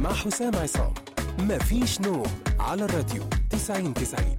مع حسام عصام مفيش نوم على الراديو 90 90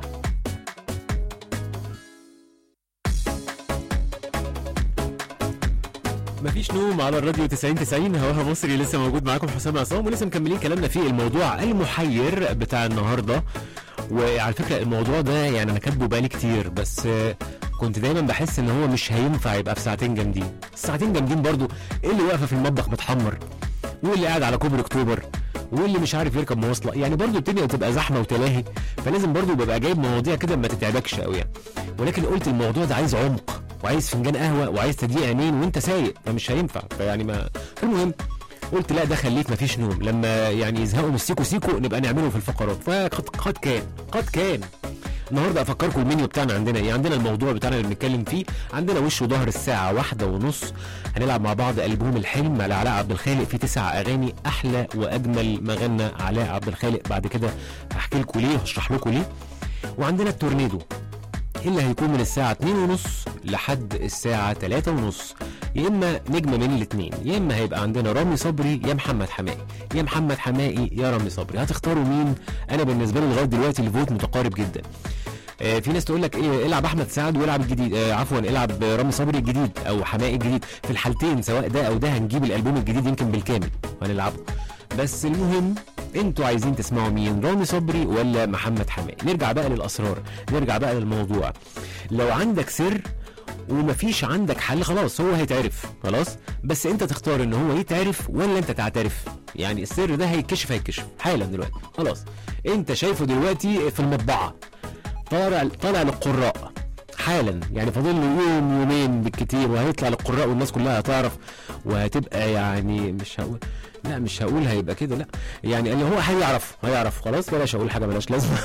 مفيش نوم على الراديو 90 90 هواها مصري لسه موجود معاكم حسام عصام ولسه مكملين كلامنا في الموضوع المحير بتاع النهارده وعلى فكره الموضوع ده يعني انا كاتبه بقالي كتير بس آه، كنت دايما بحس ان هو مش هينفع يبقى في ساعتين جامدين الساعتين جامدين برضو ايه اللي واقفه في المطبخ بتحمر واللي قاعد على كوبري اكتوبر واللي مش عارف يركب مواصله يعني برضو الدنيا بتبقى زحمه وتلاهي فلازم برضو ببقى جايب مواضيع كده ما تتعبكش قوي يعني ولكن قلت الموضوع ده عايز عمق وعايز فنجان قهوه وعايز تضييق عينين وانت سايق فمش هينفع فيعني ما المهم قلت لا ده خليك مفيش نوم لما يعني يزهقوا من السيكو سيكو نبقى نعمله في الفقرات فقد قد كان قد كان النهارده افكركم المنيو بتاعنا عندنا ايه عندنا الموضوع بتاعنا اللي بنتكلم فيه عندنا وش وظهر الساعه واحدة ونص هنلعب مع بعض البوم الحلم على علاء عبد الخالق فيه تسع اغاني احلى واجمل ما غنى علاء عبد الخالق بعد كده هحكي لكم ليه وهشرح لكم ليه وعندنا التورنيدو اللي هيكون من الساعة 2 ونص لحد الساعة 3 ونص يا إما نجم من الاتنين يا إما هيبقى عندنا رامي صبري يا محمد حمائي يا محمد حمائي يا رامي صبري هتختاروا مين أنا بالنسبة لي لغاية دلوقتي الفوت متقارب جدا آه، في ناس تقول لك ايه العب احمد سعد والعب الجديد آه عفوا العب رامي صبري الجديد او حمائي الجديد في الحالتين سواء ده او ده هنجيب الالبوم الجديد يمكن بالكامل وهنلعبه بس المهم انتوا عايزين تسمعوا مين رامي صبري ولا محمد حمائي نرجع بقى للاسرار نرجع بقى للموضوع لو عندك سر ومفيش عندك حل خلاص هو هيتعرف خلاص بس انت تختار ان هو يتعرف ولا انت تعترف يعني السر ده هيتكشف هيتكشف حالا دلوقتي خلاص انت شايفه دلوقتي في المطبعه طالع طالع للقراء حالا يعني فاضل له يوم يومين بالكتير وهيطلع للقراء والناس كلها هتعرف وهتبقى يعني مش هقول لا مش هقول هيبقى كده لا يعني اللي هو هيعرف هيعرف خلاص بلاش اقول حاجه ملهاش لازمه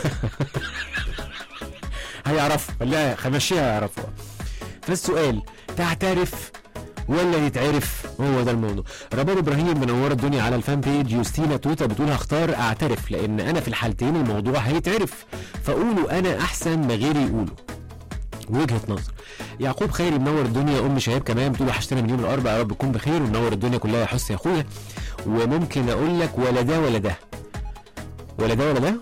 هيعرف لا خمشيها هيعرفوا فالسؤال تعترف ولا يتعرف هو ده الموضوع رباب ابراهيم منوره الدنيا على الفان بيج يوستينا توتا بتقول هختار اعترف لان انا في الحالتين الموضوع هيتعرف فقولوا انا احسن ما غيري يقولوا وجهه نظر يعقوب خيري منور الدنيا ام شهاب كمان بتقول وحشتنا من يوم الاربعاء يا رب تكون بخير ومنور الدنيا كلها يا حس يا اخويا وممكن اقول لك ولا ده ولا ده ولا ده ولا ده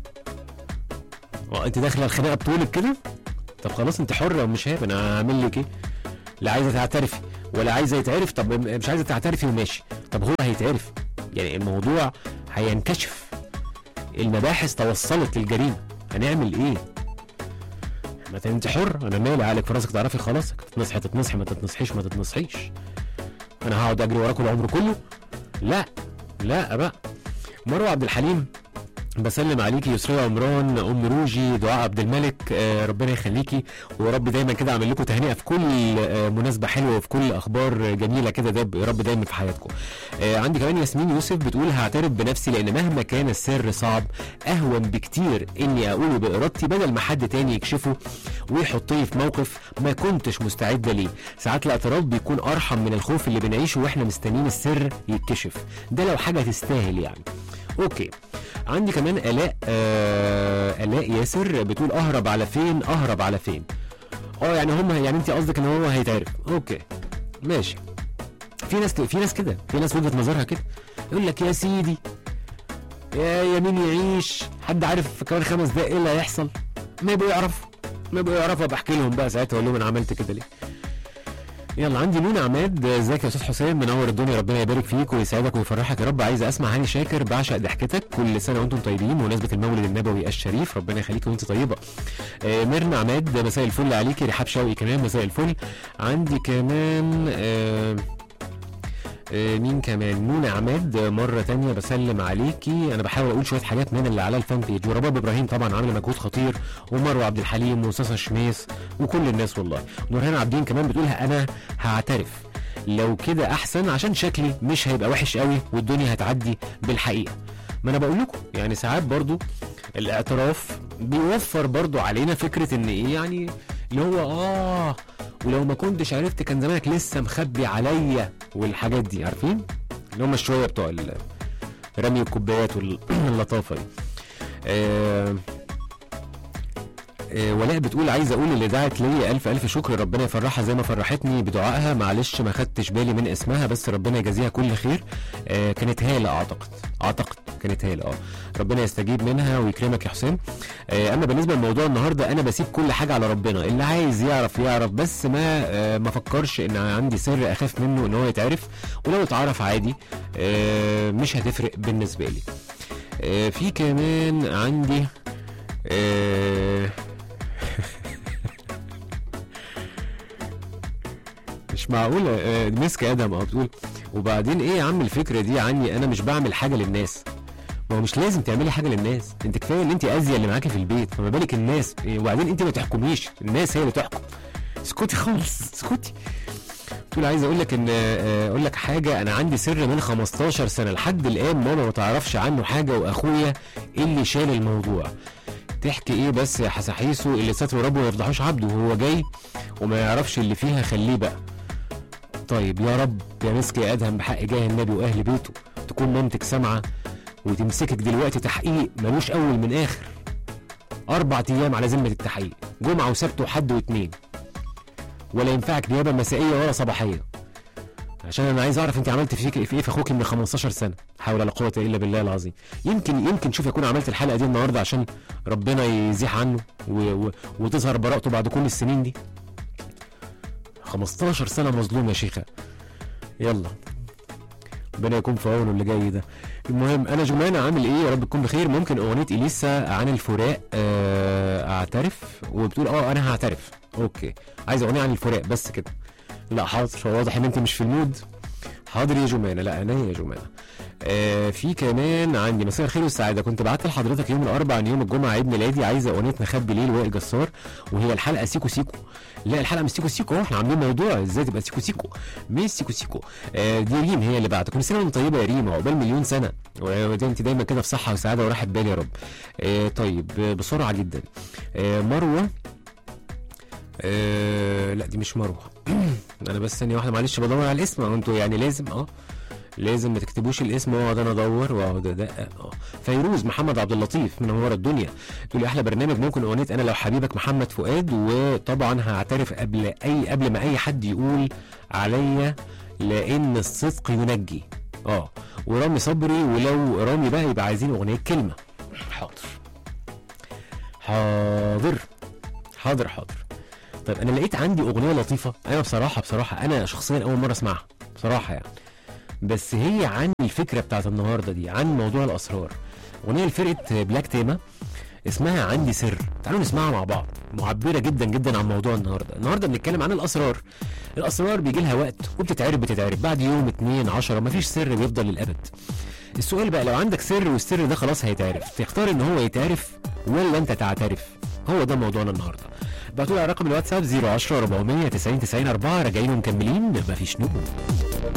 اه انت داخله الخناقه بطولك كده طب خلاص انت حره ومش شهاب انا هعمل لك ايه لا عايزه تعترفي ولا عايزه يتعرف طب مش عايزه تعترفي وماشي طب هو هيتعرف يعني الموضوع هينكشف المباحث توصلت للجريمه هنعمل ايه ما انت حر انا مالي عليك في راسك تعرفي خلاص تتنصحي تتنصحي ما تتنصحيش ما تتنصحيش انا هقعد اجري وراكم العمر كله لا لا بقى مروه عبد الحليم بسلم عليكي يسرا عمران ام روجي دعاء عبد الملك آه ربنا يخليكي ورب دايما كده اعمل لكم تهنئه في كل آه مناسبه حلوه وفي كل اخبار جميله كده ده يا رب دايما في حياتكم آه عندي كمان ياسمين يوسف بتقول هعترف بنفسي لان مهما كان السر صعب اهون بكتير اني اقوله بارادتي بدل ما حد تاني يكشفه ويحطني في موقف ما كنتش مستعده ليه ساعات الاعتراف بيكون ارحم من الخوف اللي بنعيشه واحنا مستنيين السر يتكشف ده لو حاجه تستاهل يعني اوكي عندي كمان الاء آه الاء ياسر بتقول اهرب على فين اهرب على فين اه يعني هم يعني انت قصدك ان هو هيتعرف اوكي ماشي في ناس في ناس كده في ناس وجهه نظرها كده يقول لك يا سيدي يا يمين يعيش حد عارف في كمان خمس دقايق ايه اللي هيحصل ما يبقوا يعرفوا ما يبقوا يعرفوا بحكي لهم بقى ساعتها اقول لهم انا عملت كده ليه يلا عندي نون عماد ازيك يا استاذ حسين منور الدنيا ربنا يبارك فيك ويسعدك ويفرحك يا رب عايز اسمع هاني شاكر بعشق ضحكتك كل سنه وانتم طيبين بمناسبه المولد النبوي الشريف ربنا يخليك وانت طيبه آه ميرنا عماد مساء الفل عليكي رحاب شوقي كمان مساء الفل عندي كمان آه آه، مين كمان نونا عماد آه، مرة تانية بسلم عليكي أنا بحاول أقول شوية حاجات من اللي على الفان بيج ورباب إبراهيم طبعا عامل مجهود خطير ومروة عبد الحليم وصاصة شميس وكل الناس والله نورهان عابدين كمان بتقولها أنا هعترف لو كده أحسن عشان شكلي مش هيبقى وحش قوي والدنيا هتعدي بالحقيقة ما أنا بقول لكم يعني ساعات برضو الاعتراف بيوفر برضو علينا فكرة إن إيه يعني اللي هو آه ولو ما كنتش عرفت كان زمانك لسه مخبي عليا والحاجات دي عارفين اللي هم شويه بتوع ال- رمي الكوبايات واللطافه دي آه آه ولاء بتقول عايزه اقول اللي دعت ليا الف الف شكر ربنا يفرحها زي ما فرحتني بدعائها معلش ما خدتش بالي من اسمها بس ربنا يجازيها كل خير آه كانت هاله اعتقد اعتقد كانت هاله اه ربنا يستجيب منها ويكرمك يا حسام آه اما بالنسبه لموضوع النهارده انا بسيب كل حاجه على ربنا اللي عايز يعرف يعرف بس ما آه ما فكرش ان عندي سر اخاف منه ان هو يتعرف ولو اتعرف عادي آه مش هتفرق بالنسبه لي آه في كمان عندي آه مش معقولة آه، مسك ادم اه بتقول وبعدين ايه يا عم الفكرة دي عني انا مش بعمل حاجة للناس ما هو مش لازم تعملي حاجة للناس انت كفاية ان انت اذية اللي معاكي في البيت فما بالك الناس إيه، وبعدين انت ما تحكميش الناس هي اللي تحكم اسكتي خالص اسكتي تقول عايز اقول لك ان آه، اقول لك حاجه انا عندي سر من 15 سنه لحد الان ماما ما تعرفش عنه حاجه واخويا اللي شال الموضوع تحكي ايه بس يا حساحيسو اللي ستر ربه ما يفضحوش عبده وهو جاي وما يعرفش اللي فيها خليه بقى طيب يا رب يا مسك يا ادهم بحق جاه النبي واهل بيته تكون مامتك سامعه وتمسكك دلوقتي تحقيق ملوش اول من اخر اربع ايام على ذمه التحقيق جمعه وسبت وحد واثنين ولا ينفعك نيابه مسائيه ولا صباحيه عشان انا عايز اعرف انت عملت فيك في ايه في اخوك من 15 سنه حول ولا قوه الا بالله العظيم يمكن يمكن شوف يكون عملت الحلقه دي النهارده عشان ربنا يزيح عنه و... و... وتظهر براءته بعد كل السنين دي 15 سنه مظلوم يا شيخه يلا ربنا يكون في عونه اللي جاي ده المهم انا جمانة عامل ايه يا رب تكون بخير ممكن اغنيه اليسا عن الفراق آه، اعترف وبتقول اه انا هعترف اوكي عايز اغنيه عن الفراق بس كده لا حاضر هو واضح ان انت مش في المود حاضر يا جمانة لا انا يا جمانة آه في كمان عندي مساء الخير والسعاده كنت بعت لحضرتك يوم الاربعاء عن يوم الجمعه عيد ميلادي عايزه اغنيه مخبي ليل وائل جسار وهي الحلقه سيكو سيكو لا الحلقه مش سيكو سيكو احنا عاملين موضوع ازاي تبقى سيكو سيكو مش سيكو سيكو آه دي ريم هي اللي بعتك كل سنه وانت طيبه يا ريم عقبال مليون سنه وانت دايما كده في صحه وسعاده وراحه بال يا رب آه طيب آه، بسرعه جدا آه مروه آه لا دي مش مروه انا بس ثانيه واحده معلش بدور على الاسم أهو انتوا يعني لازم اه لازم ما تكتبوش الاسم واقعد انا ادور واقعد ادقق اه فيروز محمد عبد اللطيف منور الدنيا تقول لي احلى برنامج ممكن اغنيه انا لو حبيبك محمد فؤاد وطبعا هعترف قبل اي قبل ما اي حد يقول عليا لان الصدق ينجي اه ورامي صبري ولو رامي بقى يبقى عايزين اغنيه كلمه حاضر حاضر حاضر حاضر طيب انا لقيت عندي اغنيه لطيفه انا بصراحه بصراحه انا شخصيا اول مره اسمعها بصراحه يعني بس هي عن الفكره بتاعت النهارده دي عن موضوع الاسرار اغنيه لفرقه بلاك تيما اسمها عندي سر تعالوا نسمعها مع بعض معبره جدا جدا عن موضوع النهارده النهارده بنتكلم عن الاسرار الاسرار بيجي لها وقت وبتتعرف بتتعرف بعد يوم اتنين عشرة مفيش سر بيفضل للابد السؤال بقى لو عندك سر والسر ده خلاص هيتعرف تختار ان هو يتعرف ولا انت تعترف هو ده موضوعنا النهارده بعتوا لي على رقم الواتساب 010 400 90 90 4 راجعين ومكملين مفيش نوم